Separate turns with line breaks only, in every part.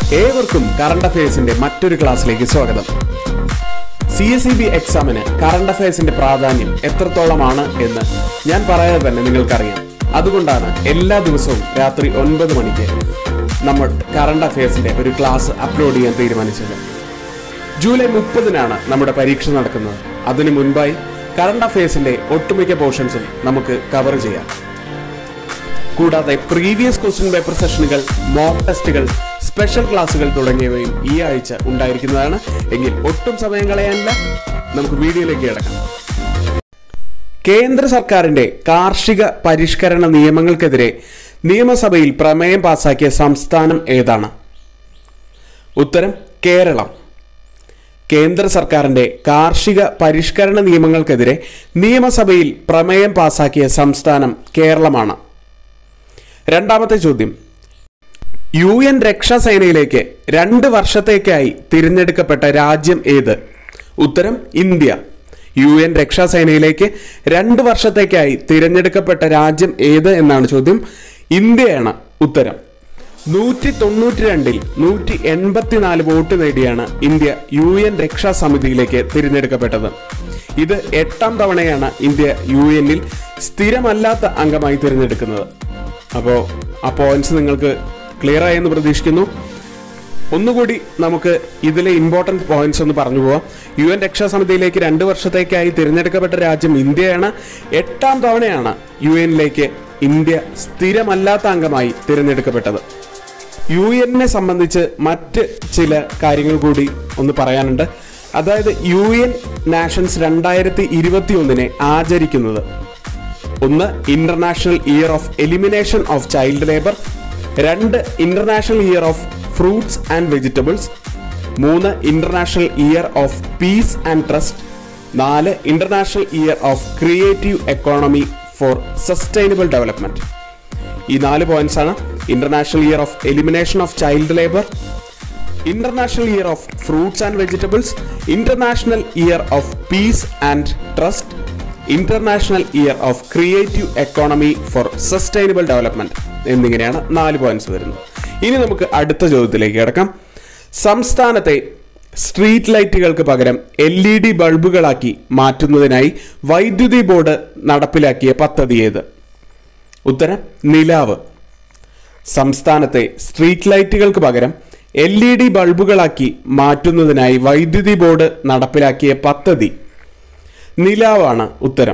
ഏവർക്കും കറണ്ട് അഫയേഴ്സിന്റെ മറ്റൊരു ക്ലാസ്സിലേക്ക് സ്വാഗതം സി എസ് ഇ ബി എക്സാമിന് കറണ്ട് അഫയേഴ്സിന്റെ പ്രാധാന്യം എത്രത്തോളമാണ് എന്ന് ഞാൻ പറയാതെ തന്നെ നിങ്ങൾക്കറിയാം അതുകൊണ്ടാണ് എല്ലാ ദിവസവും രാത്രി ഒൻപത് മണിക്ക് നമ്മൾ കറണ്ട് അഫയേഴ്സിന്റെ ഒരു ക്ലാസ് അപ്ലോഡ് ചെയ്യാൻ തീരുമാനിച്ചത് ജൂലൈ മുപ്പതിനാണ് നമ്മുടെ പരീക്ഷ നടക്കുന്നത് അതിനു മുൻപായി കറണ്ട് അഫയേഴ്സിന്റെ ഒട്ടുമിക്ക പോർഷൻസും നമുക്ക് കവർ ചെയ്യാം കൂടാതെ പ്രീവിയസ് ക്വസ്റ്റ്യൻ പേപ്പർ സെഷനുകൾ മോക്ക് ടെസ്റ്റുകൾ സ്പെഷ്യൽ ക്ലാസുകൾ തുടങ്ങിയവയും ഈ ആഴ്ച ഉണ്ടായിരിക്കുന്നതാണ് എങ്കിൽ ഒട്ടും സമയം കളയാനില്ല നമുക്ക് വീഡിയോയിലേക്ക് കിടക്കാം കേന്ദ്ര സർക്കാരിന്റെ കാർഷിക പരിഷ്കരണ നിയമങ്ങൾക്കെതിരെ നിയമസഭയിൽ പ്രമേയം പാസാക്കിയ സംസ്ഥാനം ഏതാണ് ഉത്തരം കേരളം കേന്ദ്ര സർക്കാരിന്റെ കാർഷിക പരിഷ്കരണ നിയമങ്ങൾക്കെതിരെ നിയമസഭയിൽ പ്രമേയം പാസാക്കിയ സംസ്ഥാനം കേരളമാണ് രണ്ടാമത്തെ ചോദ്യം യു എൻ രക്ഷാസേനയിലേക്ക് രണ്ട് വർഷത്തേക്കായി തിരഞ്ഞെടുക്കപ്പെട്ട രാജ്യം ഏത് ഉത്തരം ഇന്ത്യ യു എൻ രക്ഷാസേനയിലേക്ക് രണ്ട് വർഷത്തേക്കായി തിരഞ്ഞെടുക്കപ്പെട്ട രാജ്യം ഏത് എന്നാണ് ചോദ്യം ഇന്ത്യയാണ് ഉത്തരം നൂറ്റി തൊണ്ണൂറ്റി രണ്ടിൽ നൂറ്റി എൺപത്തിനാല് വോട്ട് നേടിയാണ് ഇന്ത്യ യു എൻ രക്ഷാ സമിതിയിലേക്ക് തിരഞ്ഞെടുക്കപ്പെട്ടത് ഇത് എട്ടാം തവണയാണ് ഇന്ത്യ യു എന്നിൽ സ്ഥിരമല്ലാത്ത അംഗമായി തിരഞ്ഞെടുക്കുന്നത് അപ്പോൾ ആ പോയിന്റ്സ് നിങ്ങൾക്ക് ക്ലിയർ ആയെന്ന് പ്രതീക്ഷിക്കുന്നു ഒന്നുകൂടി നമുക്ക് ഇതിലെ ഇമ്പോർട്ടൻറ്റ് പോയിന്റ്സ് ഒന്ന് പറഞ്ഞു പോവാം യു എൻ രക്ഷാസമിതിയിലേക്ക് രണ്ട് വർഷത്തേക്കായി തിരഞ്ഞെടുക്കപ്പെട്ട രാജ്യം ഇന്ത്യയാണ് എട്ടാം തവണയാണ് യു എന്നിലേക്ക് ഇന്ത്യ സ്ഥിരമല്ലാത്ത അംഗമായി തിരഞ്ഞെടുക്കപ്പെട്ടത് യു എന്നിനെ സംബന്ധിച്ച് മറ്റ് ചില കാര്യങ്ങൾ കൂടി ഒന്ന് പറയാനുണ്ട് അതായത് യു എൻ നാഷൻസ് രണ്ടായിരത്തി ഇരുപത്തി ഒന്നിനെ ആചരിക്കുന്നത് ഒന്ന് international year of elimination of child labour രണ്ട് international year of fruits and vegetables മൂന്ന് international year of peace and trust നാല് international year of creative economy for sustainable development ഈ നാല് പോയിന്റ്സ് ആണ് international year of elimination of child labour international year of fruits and vegetables international year of peace and trust international year of creative economy for sustainable development എന്നിങ്ങനെയാണ് നാല് points വരുന്നത് ഇനി നമുക്ക് അടുത്ത ചോദ്യത്തിലേക്ക് കിടക്കാം സംസ്ഥാനത്തെ സ്ട്രീറ്റ് ലൈറ്റുകൾക്ക് പകരം എൽ ഇ ഡി ബൾബുകളാക്കി മാറ്റുന്നതിനായി വൈദ്യുതി ബോർഡ് നടപ്പിലാക്കിയ പദ്ധതി ഏത് ഉത്തരം നിലാവ് സംസ്ഥാനത്തെ സ്ട്രീറ്റ് ലൈറ്റുകൾക്ക് പകരം എൽ ഇ ഡി ബൾബുകളാക്കി മാറ്റുന്നതിനായി വൈദ്യുതി ബോർഡ് നടപ്പിലാക്കിയ പദ്ധതി നിലാവാണ് ഉത്തരം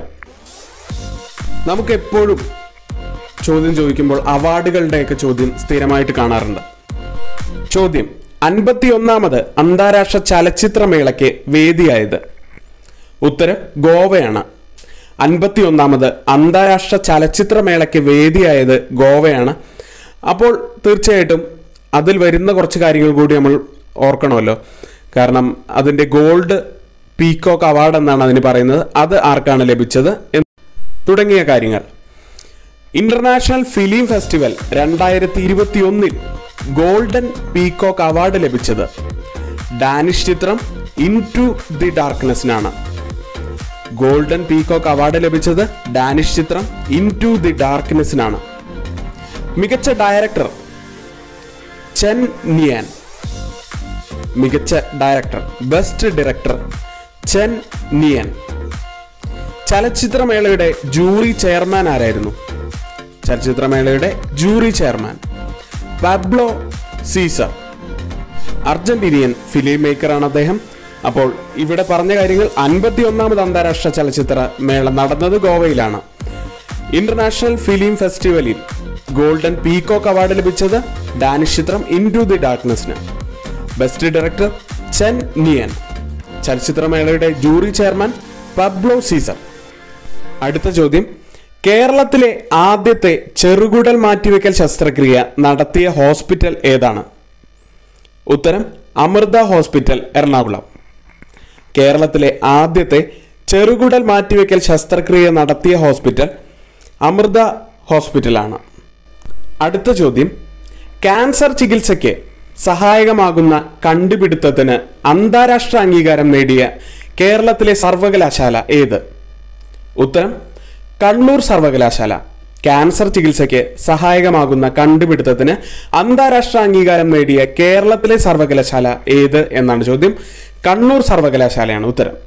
നമുക്ക് എപ്പോഴും ചോദ്യം ചോദിക്കുമ്പോൾ അവാർഡുകളുടെയൊക്കെ ചോദ്യം സ്ഥിരമായിട്ട് കാണാറുണ്ട് ചോദ്യം അൻപത്തി ഒന്നാമത് അന്താരാഷ്ട്ര ചലച്ചിത്രമേളയ്ക്ക് വേദിയായത് ഉത്തരം ഗോവയാണ് അൻപത്തി ഒന്നാമത് അന്താരാഷ്ട്ര ചലച്ചിത്രമേളയ്ക്ക് വേദിയായത് ഗോവയാണ് അപ്പോൾ തീർച്ചയായിട്ടും അതിൽ വരുന്ന കുറച്ച് കാര്യങ്ങൾ കൂടി നമ്മൾ ഓർക്കണമല്ലോ കാരണം അതിൻ്റെ ഗോൾഡ് പീകോക്ക് അവാർഡ് എന്നാണ് അതിന് പറയുന്നത് അത് ആർക്കാണ് ലഭിച്ചത് എന്ന് തുടങ്ങിയ കാര്യങ്ങൾ ഇന്റർനാഷണൽ ഫിലിം ഫെസ്റ്റിവൽ രണ്ടായിരത്തി ഇരുപത്തി ഒന്നിൽ ഗോൾഡൻ പീകോക്ക് അവാർഡ് ലഭിച്ചത് ഡാനിഷ് ചിത്രം ഇൻ ടു ദി ഡാർക്ക്നെസ്സിനാണ് ഗോൾഡൻ പീകോക്ക് അവാർഡ് ലഭിച്ചത് ഡാനിഷ് ചിത്രം ഇൻ ടു ദി ഡാർക്ക്നെസ്സിനാണ് മികച്ച ഡയറക്ടർ ചെൻ നിയാൻ മികച്ച director best director Chen Nian ചലച്ചിത്രമേളയുടെ ജൂറി ചെയർമാൻ ആരായിരുന്നു ചലച്ചിത്രമേളയുടെ jury chairman Pablo Cesar Argentinian film മേക്കറാണ് അദ്ദേഹം അപ്പോൾ ഇവിടെ പറഞ്ഞ കാര്യങ്ങൾ അൻപത്തി ഒന്നാമത് അന്താരാഷ്ട്ര ചലച്ചിത്ര മേള നടന്നത് ഗോവയിലാണ് ഇന്റർനാഷണൽ ഫിലിം ഫെസ്റ്റിവലിൽ ഗോൾഡൻ പീകോക്ക് അവാർഡ് ലഭിച്ചത് ഡാനിഷ് ചിത്രം ഇൻ ടു ദി ഡാർക്ക്നെസ്സിന് ബെസ്റ്റ് ഡയറക്ടർ ചെൻ നിയൻ ചലച്ചിത്രമേളയുടെ ജൂറി ചെയർമാൻ പബ്ലോ സീസർ അടുത്ത ചോദ്യം കേരളത്തിലെ ആദ്യത്തെ ചെറുകുടൽ മാറ്റിവെക്കൽ ശസ്ത്രക്രിയ നടത്തിയ ഹോസ്പിറ്റൽ ഏതാണ് ഉത്തരം അമൃത ഹോസ്പിറ്റൽ എറണാകുളം കേരളത്തിലെ ആദ്യത്തെ ചെറുകുടൽ മാറ്റിവെക്കൽ ശസ്ത്രക്രിയ നടത്തിയ ഹോസ്പിറ്റൽ അമൃത ഹോസ്പിറ്റലാണ് അടുത്ത ചോദ്യം ക്യാൻസർ ചികിത്സയ്ക്ക് സഹായകമാകുന്ന കണ്ടുപിടുത്തത്തിന് അന്താരാഷ്ട്ര അംഗീകാരം നേടിയ കേരളത്തിലെ സർവകലാശാല ഏത് ഉത്തരം കണ്ണൂർ സർവകലാശാല ക്യാൻസർ ചികിത്സയ്ക്ക് സഹായകമാകുന്ന കണ്ടുപിടുത്തത്തിന് അന്താരാഷ്ട്ര അംഗീകാരം നേടിയ കേരളത്തിലെ സർവകലാശാല ഏത് എന്നാണ് ചോദ്യം കണ്ണൂർ സർവകലാശാലയാണ് ഉത്തരം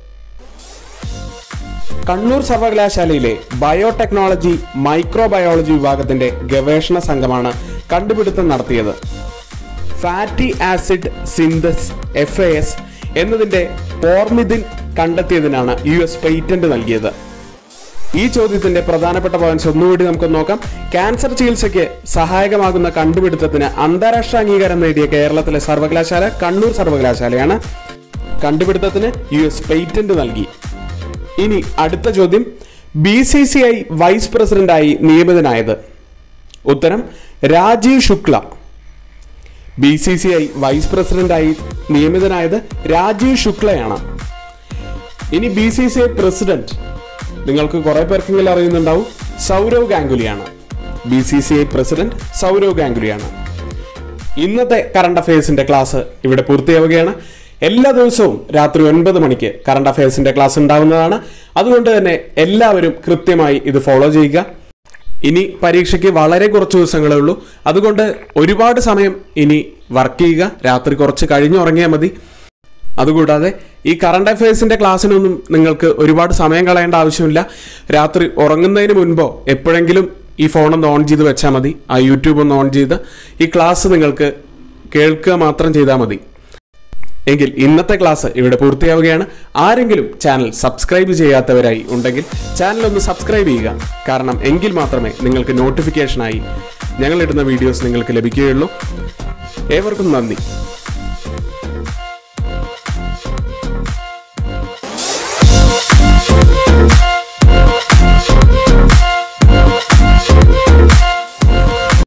കണ്ണൂർ സർവകലാശാലയിലെ ബയോടെക്നോളജി മൈക്രോബയോളജി വിഭാഗത്തിന്റെ ഗവേഷണ സംഘമാണ് കണ്ടുപിടുത്തം നടത്തിയത് fatty acid synthase F A S എന്നതിന്റെ പോർമിദിൻ കണ്ടെത്തിയതിനാണ് യു എസ് പേറ്റന്റ് നൽകിയത് ഈ ചോദ്യത്തിന്റെ പ്രധാനപ്പെട്ട പോയിന്റ്സ് ഒന്നുകൂടി നമുക്ക് നോക്കാം ക്യാൻസർ ചികിത്സയ്ക്ക് സഹായകമാകുന്ന കണ്ടുപിടുത്തത്തിന് അന്താരാഷ്ട്ര അംഗീകാരം നേടിയ കേരളത്തിലെ സർവകലാശാല കണ്ണൂർ സർവകലാശാലയാണ് കണ്ടുപിടുത്തത്തിന് യു എസ് പേറ്റന്റ് നൽകി ഇനി അടുത്ത ചോദ്യം B C C I vice പ്രസിഡന്റായി നിയമിതനായത് ഉത്തരം Rajiv Shukla B C C I vice പ്രസിഡന്റായി നിയമിതനായത് രാജീവ് ശുക്ലയാണ് ഇനി B C C I president നിങ്ങൾക്ക് കുറെ പേർക്കെങ്കിലും അറിയുന്നുണ്ടാവും സൗരവ് ഗാംഗുലിയാണ് B C C I president Sourav ഗാംഗുലിയാണ് ഇന്നത്തെ കറണ്ട് അഫയേഴ്സിന്റെ ക്ലാസ് ഇവിടെ പൂർത്തിയാവുകയാണ് എല്ലാ ദിവസവും രാത്രി ഒൻപത് മണിക്ക് കറണ്ട് അഫയേഴ്സിന്റെ ക്ലാസ് ഉണ്ടാവുന്നതാണ് അതുകൊണ്ട് തന്നെ എല്ലാവരും കൃത്യമായി ഇത് ഫോളോ ചെയ്യുക ഇനി പരീക്ഷയ്ക്ക് വളരെ കുറച്ച് ദിവസങ്ങളേ ഉള്ളൂ അതുകൊണ്ട് ഒരുപാട് സമയം ഇനി വർക്ക് ചെയ്യുക രാത്രി കുറച്ച് കഴിഞ്ഞുറങ്ങിയാൽ മതി അതുകൂടാതെ ഈ കറണ്ട് അഫയേഴ്സിന്റെ ക്ലാസ്സിനൊന്നും നിങ്ങൾക്ക് ഒരുപാട് സമയം കളയേണ്ട ആവശ്യമില്ല രാത്രി ഉറങ്ങുന്നതിന് മുൻപോ എപ്പോഴെങ്കിലും ഈ ഫോണൊന്ന് ഓൺ ചെയ്ത് വെച്ചാൽ മതി ആ യൂട്യൂബ് ഒന്ന് ഓൺ ചെയ്ത് ഈ ക്ലാസ് നിങ്ങൾക്ക് കേൾക്കുക മാത്രം ചെയ്താൽ മതി എങ്കിൽ ഇന്നത്തെ ക്ലാസ് ഇവിടെ പൂർത്തിയാവുകയാണ് ആരെങ്കിലും ചാനൽ സബ്സ്ക്രൈബ് ചെയ്യാത്തവരായി ഉണ്ടെങ്കിൽ ചാനൽ ഒന്ന് സബ്സ്ക്രൈബ് ചെയ്യുക കാരണം എങ്കിൽ മാത്രമേ നിങ്ങൾക്ക് നോട്ടിഫിക്കേഷനായി ഞങ്ങളിടുന്ന വീഡിയോസ് നിങ്ങൾക്ക് ലഭിക്കുകയുള്ളൂ ഏവർക്കും നന്ദി